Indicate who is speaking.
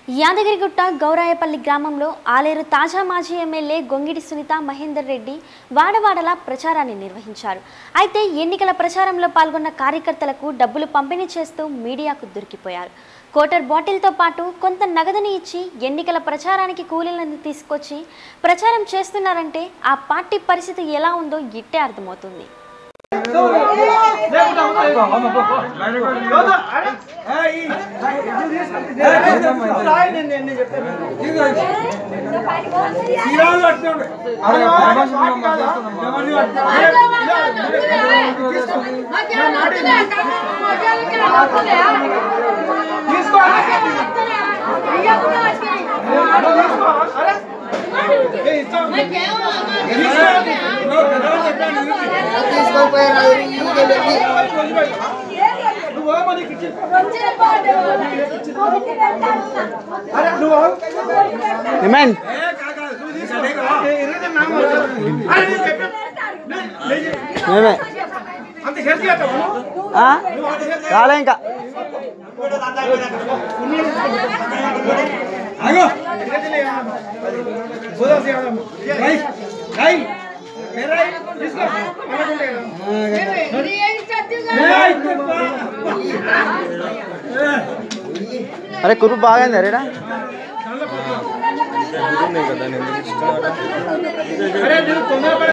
Speaker 1: యాదగిరిగుట్ట గౌరాయపల్లి గ్రామంలో ఆలేరు తాజా మాజీ ఎమ్మెల్యే గొంగిడి సునీత మహేందర్ రెడ్డి వాడవాడలా ప్రచారాన్ని నిర్వహించారు అయితే ఎన్నికల ప్రచారంలో పాల్గొన్న కార్యకర్తలకు డబ్బులు పంపిణీ చేస్తూ మీడియాకు దొరికిపోయారు కోటర్ బాటిల్తో పాటు కొంత నగదుని ఇచ్చి ఎన్నికల ప్రచారానికి కూలీలను తీసుకొచ్చి ప్రచారం చేస్తున్నారంటే ఆ పార్టీ పరిస్థితి ఎలా ఉందో ఇట్టే అర్థమవుతుంది
Speaker 2: ఏమైంది మేమే ఆ? రాలే ఇంకా అరే కురుపు బాగైంది అరేడా
Speaker 3: అరే